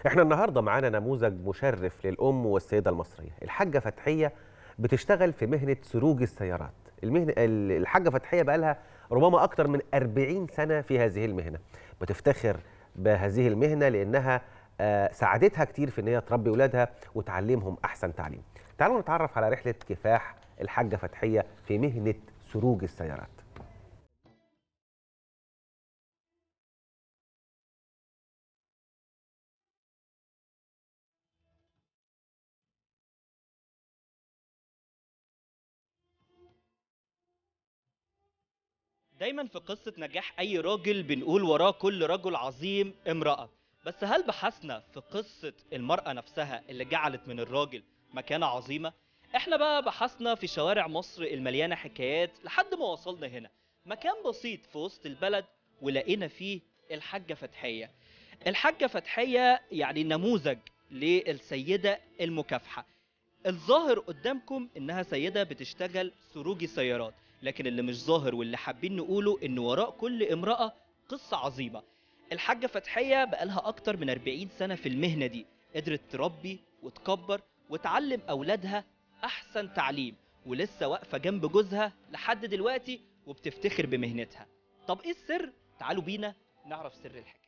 احنا النهارده معانا نموذج مشرف للام والسيده المصريه الحاجه فتحيه بتشتغل في مهنه سروج السيارات المهنه الحاجه فتحيه بقى لها ربما اكتر من 40 سنه في هذه المهنه بتفتخر بهذه المهنه لانها آه، ساعدتها كتير في ان هي تربي اولادها وتعلمهم احسن تعليم تعالوا نتعرف على رحله كفاح الحاجه فتحيه في مهنه سروج السيارات دايما في قصة نجاح أي راجل بنقول وراه كل رجل عظيم امرأة بس هل بحثنا في قصة المرأة نفسها اللي جعلت من الراجل مكانة عظيمة؟ احنا بقى بحثنا في شوارع مصر المليانة حكايات لحد ما وصلنا هنا مكان بسيط في وسط البلد ولقينا فيه الحاجة فتحية الحاجة فتحية يعني نموذج للسيدة المكافحة الظاهر قدامكم انها سيدة بتشتغل سروجي سيارات لكن اللي مش ظاهر واللي حابين نقوله ان وراء كل امرأة قصة عظيمة الحاجة فتحية بقالها اكتر من 40 سنة في المهنة دي قدرت تربي وتكبر وتعلم اولادها احسن تعليم ولسه واقفة جنب جوزها لحد دلوقتي وبتفتخر بمهنتها طب ايه السر تعالوا بينا نعرف سر الحكاية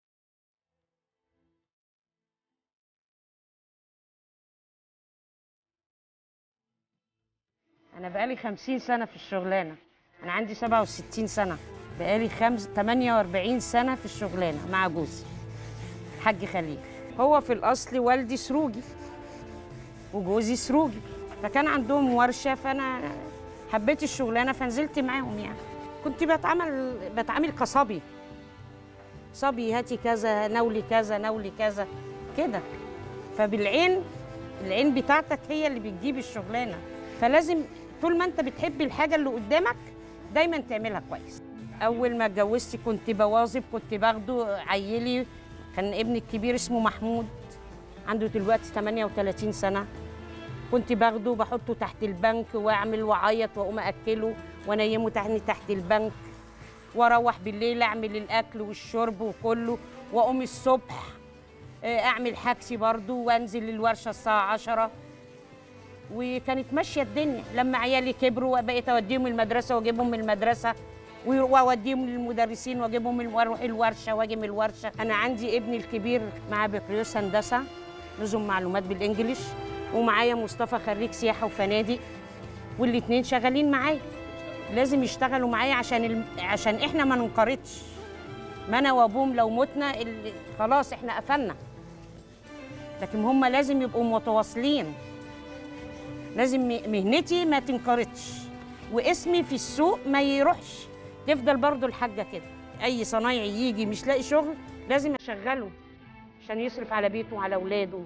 أنا بقالي 50 سنة في الشغلانة أنا عندي 67 سنة بقالي خمس 48 سنة في الشغلانة مع جوزي الحاج خليل هو في الأصل والدي سروجي وجوزي سروجي فكان عندهم ورشة فأنا حبيت الشغلانة فنزلت معاهم يعني كنت بتعامل بتعامل كصبي صبي هاتي كذا نولي كذا نولي كذا كده فبالعين العين بتاعتك هي اللي بتجيب الشغلانه فلازم طول ما انت بتحب الحاجه اللي قدامك دايما تعملها كويس اول ما اتجوزت كنت بواظب كنت باخده عيلي كان ابني الكبير اسمه محمود عنده دلوقتي 38 سنه كنت باخده بحطه تحت البنك واعمل واعيط واقوم اكله وانيمه تحت تحت البنك واروح بالليل اعمل الاكل والشرب وكله واقوم الصبح آه، اعمل حاجتي برضو وانزل الورشه الساعه 10 وكانت ماشيه الدنيا لما عيالي كبروا بقيت اوديهم المدرسه واجيبهم من المدرسه و- واوديهم للمدرسين واجيبهم من واروح الورشه واجي من الورشه انا عندي ابني الكبير معاه بكالوريوس هندسه نظم معلومات بالانجليش ومعايا مصطفى خريج سياحه وفنادق والاثنين شغالين معايا لازم يشتغلوا معايا عشان الم... عشان احنا ما ننقرضش ما انا وابوهم لو متنا ال... خلاص احنا قفلنا لكن هم لازم يبقوا متواصلين لازم م- مهنتي ما تنقرضش واسمي في السوق ما يروحش تفضل برضو الحاجة كده أي صنايعي يجي مش لاقي شغل لازم أشغله عشان يصرف على بيته وعلى أولاده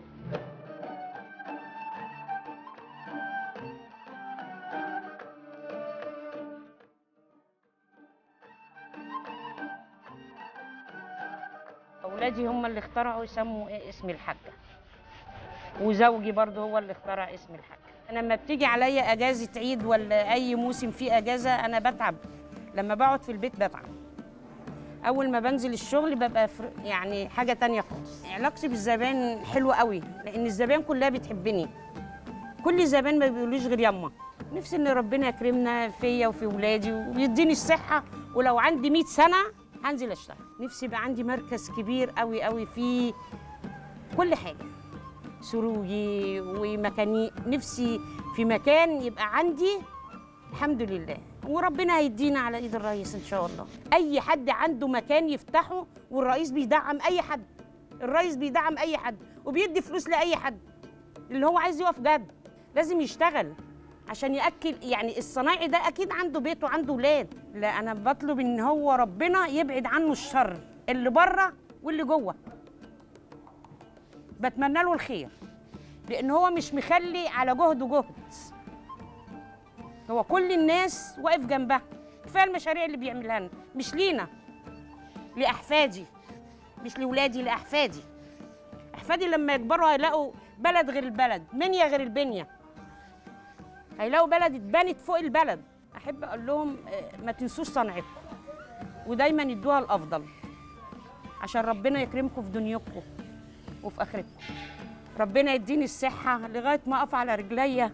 أولادي هم اللي اخترعوا يسموا إيه اسم الحاجة وزوجي برضه هو اللي اخترع اسم الحاجة أنا لما بتيجي عليا أجازة عيد ولا أي موسم فيه أجازة أنا بتعب لما بقعد في البيت بتعب أول ما بنزل الشغل ببقى فر... يعني حاجة تانية خالص علاقتي بالزبائن حلوة قوي لأن الزبائن كلها بتحبني كل زبائن ما بيقولوش غير يما نفسي ان ربنا يكرمنا فيا وفي ولادي ويديني الصحه ولو عندي 100 سنه هنزل اشتغل نفسي يبقى عندي مركز كبير قوي قوي فيه كل حاجه سروجي ومكاني نفسي في مكان يبقى عندي الحمد لله وربنا هيدينا على ايد الرئيس ان شاء الله اي حد عنده مكان يفتحه والرئيس بيدعم اي حد الرئيس بيدعم اي حد وبيدي فلوس لاي حد اللي هو عايز يقف جد لازم يشتغل عشان ياكل يعني الصنايعي ده اكيد عنده بيت وعنده ولاد لا انا بطلب ان هو ربنا يبعد عنه الشر اللي بره واللي جوه بتمنى له الخير لان هو مش مخلي على جهده جهد هو كل الناس واقف جنبها كفايه المشاريع اللي بيعملها لنا مش لينا لاحفادي مش لاولادي لاحفادي احفادي لما يكبروا هيلاقوا بلد غير البلد منيا غير البنيه هيلاقوا بلد اتبنت فوق البلد احب اقول لهم آه، ما تنسوش صنعتكم ودايما يدوها الافضل عشان ربنا يكرمكم في دنياكم وفي اخرتكم ربنا يديني الصحه لغايه ما اقف على رجليا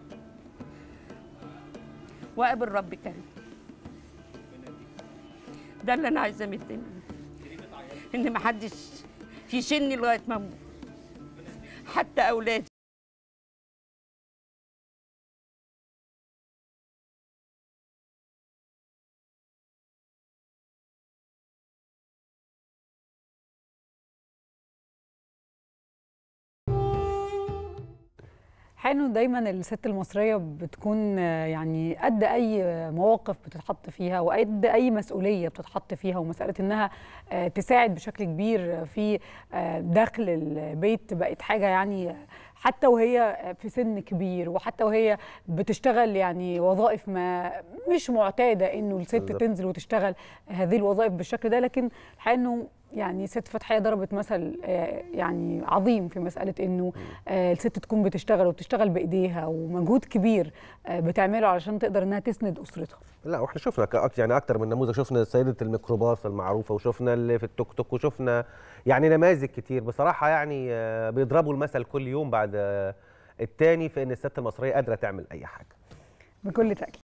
واقابل رب كريم ده اللي انا عايزاه من الدنيا ان محدش يشيلني لغايه ما اموت حتى اولادي حانه دايما الست المصريه بتكون آه، يعني قد اي مواقف بتتحط فيها وقد اي مسؤوليه بتتحط فيها ومساله انها آه، تساعد بشكل كبير في آه، دخل البيت بقت حاجه يعني حتى وهي في سن كبير وحتى وهي بتشتغل يعني وظائف ما مش معتاده انه الست بالظبط. تنزل وتشتغل هذه الوظائف بالشكل ده لكن الحقيقه انه يعني ست فتحيه ضربت مثل آه، يعني عظيم في مساله انه آه، الست تكون بتشتغل وبتشتغل بايديها ومجهود كبير آه، بتعمله علشان تقدر انها تسند اسرتها لا واحنا شفنا كأك- يعني اكتر من نموذج شفنا سيده الميكروباص المعروفه وشفنا اللي في التوك توك وشفنا يعني نماذج كتير بصراحه يعني آه، بيضربوا المثل كل يوم بعد آه، التاني في ان الست المصريه قادره تعمل اي حاجه بكل تاكيد